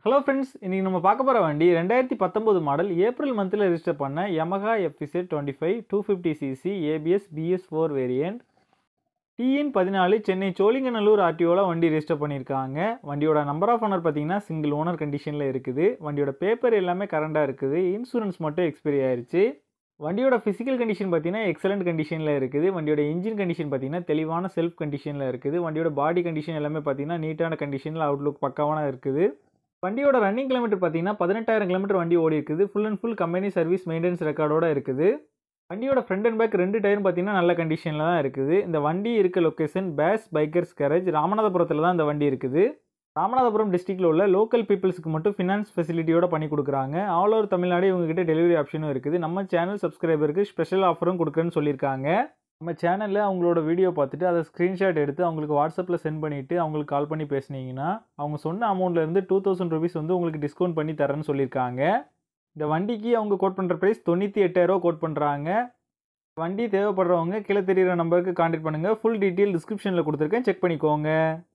hello friends இன்றைக்கி நம்ம பார்க்க போகிற வண்டி ரெண்டாயிரத்தி பத்தொம்போது மாடல் ஏப்ரல் மந்தில் ரெஜிஸ்டர் பண்ண Yamaha FZ twenty five two fifty CC ABS BS four variant TN பதினாலு சென்னை சோழிங்கநல்லூர் ஆர்டிஓவில் வண்டி ரெஜிஸ்டர் பண்ணியிருக்காங்க வண்டியோட நம்பர் ஆஃப் ஓனர் பார்த்தீங்கன்னா சிங்கிள் ஓனர் கண்டிஷனில் இருக்குது வண்டியோட பேப்பர் எல்லாமே கரண்டாக இருக்குது இன்சூரன்ஸ் மட்டும் எக்ஸ்பைரி ஆயிருச்சு வண்டியோட ஃபிசிக்கல் கண்டிஷன் பார்த்தீங்கன்னா எக்ஸலண்ட் கண்டிஷனில் இருக்குது வண்டியோட இன்ஜின் கண்டிஷன் பார்த்தீங்கன்னா தெளிவான செல்ஃப் கண்டிஷனில் இருக்குது வண்டியோட பாடி கண்டிஷன் எல்லாமே பார்த்தீங்கன்னா நீட்டான கண்டிஷனில் அவுட்லுக் பக்காவான இருக்குது வண்டியோட ரன்னிங் கிலோமீட்டர் பார்த்தீங்கன்னா பதினெட்டாயிரம் கிலோமீட்டர் வண்டி ஓடி இருக்குது full and full company service maintenance ரெக்கார்டோட இருக்குது வண்டியோட ஃப்ரண்ட் அண்ட் பேக் ரெண்டு டயரும் பார்த்தீங்கன்னா நல்ல கண்டிஷனில் தான் இருக்குது இந்த வண்டி இருக்க லொக்கேஷன் பேஸ் பைக்கர்ஸ் கேரேஜ் ராமநாதபுரத்தில் தான் இந்த வண்டி இருக்குது ராமநாதபுரம் டிஸ்ட்ரிக்டில் உள்ள லோக்கல் பீப்புள்ஸ்க்கு மட்டும் ஃபினான்ஸ் ஃபெசிலிட்டியோட பண்ணி கொடுக்குறாங்க ஆல் ஓவர் தமிழ்நாடு இவங்ககிட்ட டெலிவரி ஆப்ஷனும் இருக்குது நம்ம சேனல் சப்ஸ்கிரைபருக்கு ஸ்பெஷல் ஆஃபரும் கொடுக்குறேன்னு சொல்லியிருக்காங்க நம்ம சேனலில் அவங்களோட வீடியோ பார்த்துட்டு அதை ஸ்க்ரீன்ஷாட் எடுத்து அவங்களுக்கு வாட்ஸ்அப்பில் சென்ட் பண்ணிவிட்டு அவங்களுக்கு கால் பண்ணி பேசுனீங்கன்னா அவங்க சொன்ன அமௌண்ட்லேருந்து டூ தௌசண்ட் ருபீஸ் வந்து உங்களுக்கு டிஸ்கவுண்ட் பண்ணி தரேன்னு சொல்லியிருக்காங்க இந்த வண்டிக்கு அவங்க கோட் பண்ணுற ப்ரைஸ் தொண்ணூற்றி எட்டாயிரரூவா கோட் பண்ணுறாங்க வண்டி தேவைப்படுறவங்க கீழே தெரியிற நம்பருக்கு காண்டாக்ட் பண்ணுங்கள் ஃபுல் டீட்டெயில் டிஸ்கிரிப்ஷனில் கொடுத்துருக்கேன் செக் பண்ணிக்கோங்க